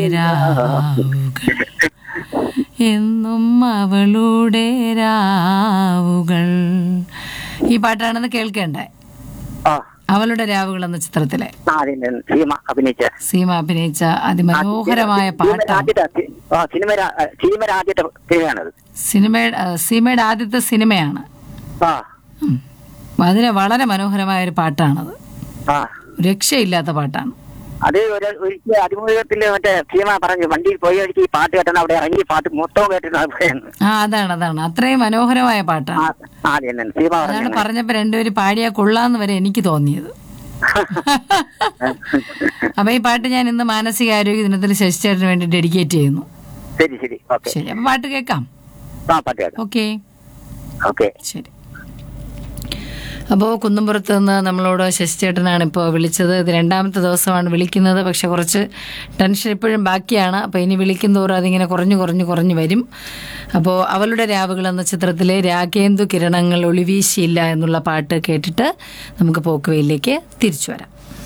രാവുകൾ എന്നും അവളുടെ രാവുകൾ ഈ പാട്ടാണെന്ന് കേൾക്കേണ്ടേ ആ അവളുടെ രാവുകൾ എന്ന ചിത്രത്തിലെ ആ, അതിന്റെ സീമ അഭിനയിച്ച സീമ അഭിനയിച്ച അതിമനോഹരമായ സിനിമയുടെ പാട്ടാണ് ആദ്യത്തെ ആ, സിനിമയുടെ ആ, സിനിമയുടെ ആദ്യത്തെ സിനിമയാണത് സിനിമയുടെ ആ, സീമയുടെ ആദ്യത്തെ സിനിമയാണ് ആ ഉം. അതിന് വളരെ മനോഹരമായ ഒരു പാട്ടാണത് ആ രക്ഷയില്ലാത്ത പാട്ടാണ് അത് ഒരു ഒരിക്കൽ അതിമുഖത്തിൽ മറ്റേ സീമ പറഞ്ഞു വണ്ടിയിൽ പോയി ഒരിക്കൽ ഈ പാട്ട് കേട്ടെന്ന് അവിടെ ഇറങ്ങി പാട്ട് മൊത്തം കേട്ടിരുന്നു പറയുന്നു ആ അതാണ് അതാണ് അത്രയും മനോഹരമായ പാട്ടാണ് ആ ആദ്യം തന്നെ സീമ അതാണ് പറഞ്ഞു പറഞ്ഞപ്പോ രണ്ടുപേരും പാടിയാ കൊള്ളാന്ന് വരെ എനിക്ക് തോന്നിയത് അപ്പൊ ഈ പാട്ട് ഞാൻ ഇന്ന് മാനസികാരോഗ്യ ദിനത്തിൽ ശശിചേട്ടന് വേണ്ടി ഡെഡിക്കേറ്റ് ചെയ്യുന്നു ശരി ശരി ഓക്കെ ശരി അപ്പൊ പാട്ട് കേൾക്കാം ആ പാട്ട് കേൾക്കാം ഓക്കെ ഓക്കെ ശരി അപ്പോൾ കുന്നമ്പുറത്ത് നിന്ന് നമ്മളോട് ശശിചേട്ടനാണ് ഇപ്പോൾ വിളിച്ചത് ഇത് രണ്ടാമത്തെ ദിവസമാണ് വിളിക്കുന്നത് പക്ഷെ കുറച്ച് ടെൻഷൻ ഇപ്പോഴും ബാക്കിയാണ് അപ്പോൾ ഇനി വിളിക്കും തോറും അതിങ്ങനെ കുറഞ്ഞു കുറഞ്ഞു കുറഞ്ഞു വരും അപ്പോൾ അവളുടെ രാവുകൾ എന്ന ചിത്രത്തിലെ രാഗേന്ദു കിരണങ്ങൾ ഒളിവീശിയില്ല എന്നുള്ള പാട്ട് കേട്ടിട്ട് നമുക്ക് പോക്കുവയിലേക്ക് തിരിച്ചു വരാം